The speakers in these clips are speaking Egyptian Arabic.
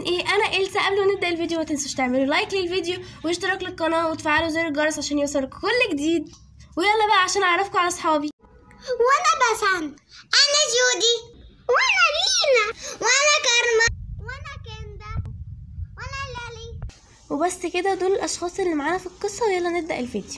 عاملين ايه انا إلسا قبل ما نبدا الفيديو ما تنسوش تعملوا لايك للفيديو واشتراك للقناه وتفعلوا زر الجرس عشان يوصلكم كل جديد ويلا بقى عشان اعرفكم على اصحابي وانا بسام انا جودي وانا لينا وانا كارما وانا كندا وانا لالي وبس كده دول الاشخاص اللي معانا في القصه ويلا نبدا الفيديو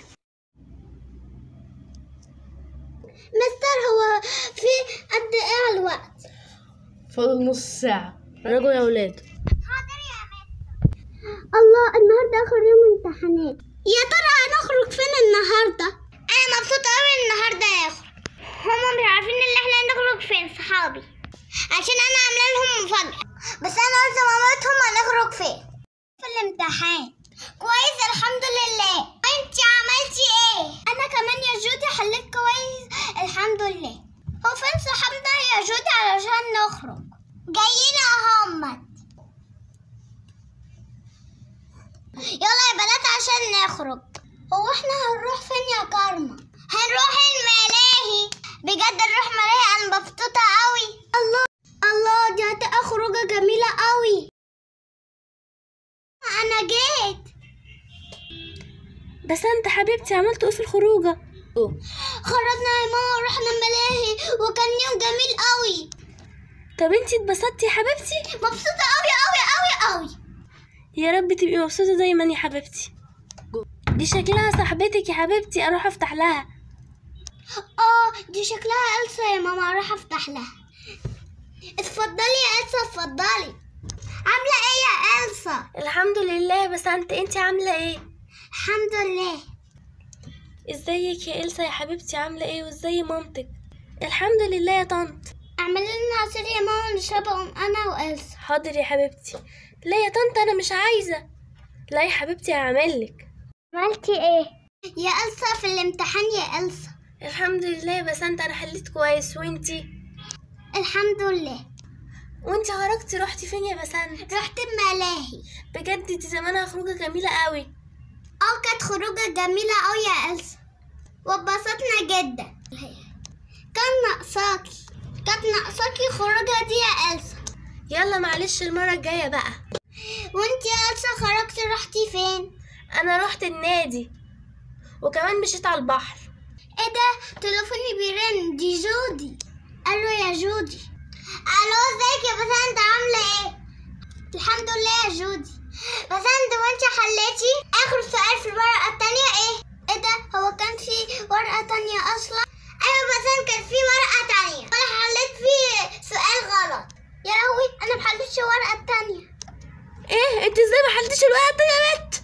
مستر هو في قد ايه الوقت فاضل نص ساعة راجعوا يا ولاد حاضر يا مستر الله النهارده اخر يوم امتحانات يا ترى هنخرج فين النهارده انا مبسوطه قوي النهارده يا اخو هما مش عارفين ان احنا هنخرج فين صحابي عشان انا عامله لهم مفاجاه بس انا قلت لمامتهم هنخرج فين في الامتحان كويس الحمد لله انت عملتي ايه انا كمان يا جودي حليت كويس الحمد لله هو فين صحابنا يا جودي علشان نخرج جايين اهمت يلا يا بنات عشان نخرج هو احنا هنروح فين يا كارما هنروح الملاهي بجد نروح ملاهي انا مبسوطه قوي الله الله دي هتبقى خروجه جميله قوي انا جيت بس انت حبيبتي عملت ايه في الخروجه خرجنا يا ماما ورحنا ملاهي وكان يوم جميل قوي طب انتي اتبسطتي يا حبيبتي مبسوطه قوي قوي قوي قوي يا رب تبقي مبسوطه دايما يا حبيبتي دي شكلها صاحبتك يا حبيبتي اروح افتح لها اه دي شكلها إلسا يا ماما اروح افتح لها اتفضلي يا إلسا اتفضلي عاملة ايه يا إلسا الحمد لله بس انت انتي عامله ايه الحمد لله ازيك يا إلسا يا حبيبتي عامله ايه وازاي مامتك الحمد لله يا طنط اعملي لنا عصير يا ماما نشربهم انا وإلسا حاضر يا حبيبتي لا يا طنط انا مش عايزه لا يا حبيبتي هعملك عملتي ايه يا إلسا في الامتحان يا إلسا الحمد لله بس انت انا حليت كويس وانتي الحمد لله وانتي خرجتي رحتي فين يا بسنت رحت الملاهي بجد دي زمانها خروجه جميله قوي اه كانت خروجة جميلة أوي يا إلسا واتبسطنا جدا كان ناقصاكي كانت ناقصاكي خروجة دي يا إلسا يلا معلش المره الجايه بقى وانتي يا إلسا خرجتي رحتي فين؟ انا رحت النادي وكمان مشيت على البحر ايه ده تليفوني بيرن دي جودي الو يا جودي الو ازيك يا بسنت عامله ايه الحمد لله يا جودي بسنت وانت حليتي اخر سؤال في الورقه التانية ايه ايه ده هو كان في ورقه تانية اصلا ايوه بسنت كان في ورقه تانية انا حليت فيه سؤال غلط يا لهوي انا محلتش الورقه التانية ايه انت ازاي ما حلتيش الورقه التانية يا بت